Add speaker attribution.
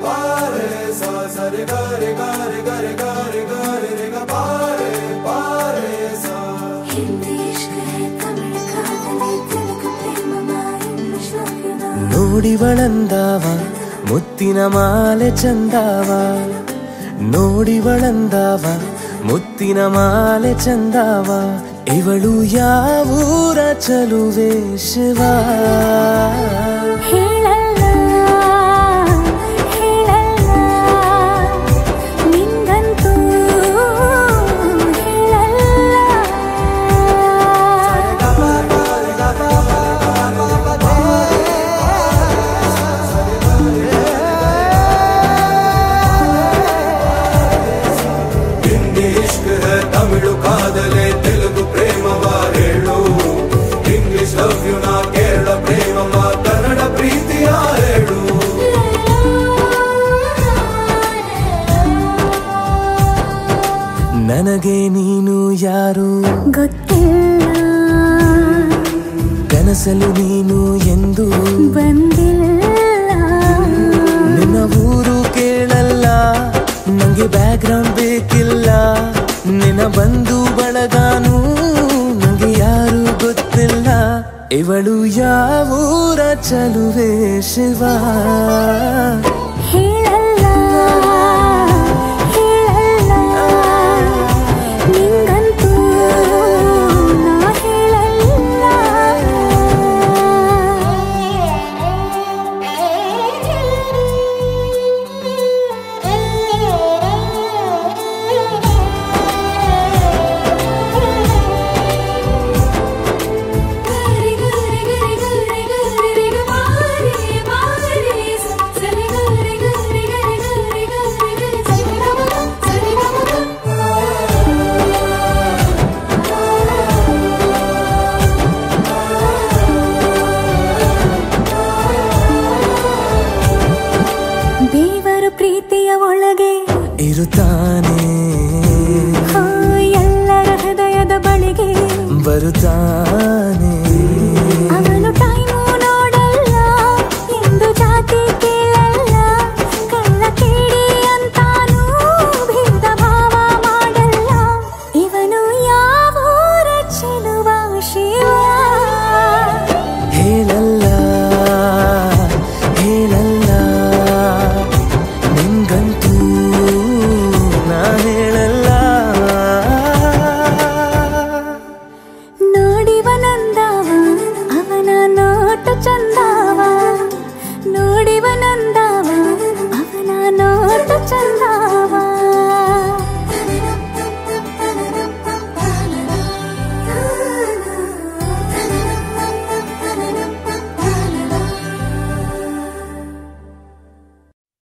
Speaker 1: ಪಾರೆ ಸ ಸರಿ ಗರಿ ಗರಿ ಗರಿ ಗರಿ ಗರಿ ರಿ ಗ ಪಾರೆ ಪಾರೆ ಸ
Speaker 2: हिंदी इश्क है तमिल कादले तेलुगु प्रेम इंग्लिश लव यू ना
Speaker 3: ನೋಡಿವಳಂದಾವ ಮುತ್ತಿನ ಮಾಲೆ ಚಂದಾವ ನೋಡಿವಳಂದಾವ ಮುತ್ತಿನ ಮಾಲೆ ಚಂದಾವ ಇವಳು ಯಾವೂರ ಚಲುವೆ ಶಿವ
Speaker 2: ಹೇಳಲ್ಲ ಹೇಳಲ್ಲ ನಿಂಗಂತೂ
Speaker 1: ಹಿಂದಿ ಇಷ್ಕ್ ಹೈ ತಮಿಳು ಕಾದಲೆ ತೆಲುಗು ಪ್ರೇಮವ ಹೇಳು ಇಂಗ್ಲಿಷ್ ಲವ್ ಯು ನಾ ಕೇರಳ ಪ್ರೇಮವ ಕನ್ನಡ ಪ್ರೀತಿಯ ಹೇಳು
Speaker 3: ನನಗೆ ನೀನು ಯಾರು
Speaker 2: ಗೊತ್ತಿಲ್ಲ
Speaker 3: ಕನಸಲು ನೀನು ಎಂದು
Speaker 2: ಬಂದಿಲ್ಲ
Speaker 3: ನಿನ್ನ ಊರು ಕೇಳಲ್ಲ ನಂಗೆ ಬ್ಯಾಕ್ಗ್ರೌಂಡ್ ಬೇಕಿಲ್ಲ ನಿನ್ನ ಬಂಧು ಬಳಗಾನು ನಂಗೆ ಯಾರು ಗೊತ್ತಿಲ್ಲ ಇವಳು ಯಾವೂರ ಚಲುವೆ ಶಿವ
Speaker 2: ಹೇಳಲ್ಲ ಹೇಳಲ್ಲ ನಿಂಗಂತೂ ನಾ ದೇವರು ಪ್ರೀತಿಯ ಒಳಗೆ
Speaker 3: ಇರುತ್ತಾನೆ
Speaker 2: ಹಾ, ಎಲ್ಲರ ಹೃದಯದ ಬಳಿಗೆ
Speaker 3: ಬರುತ್ತಾನೆ
Speaker 2: ಅವನ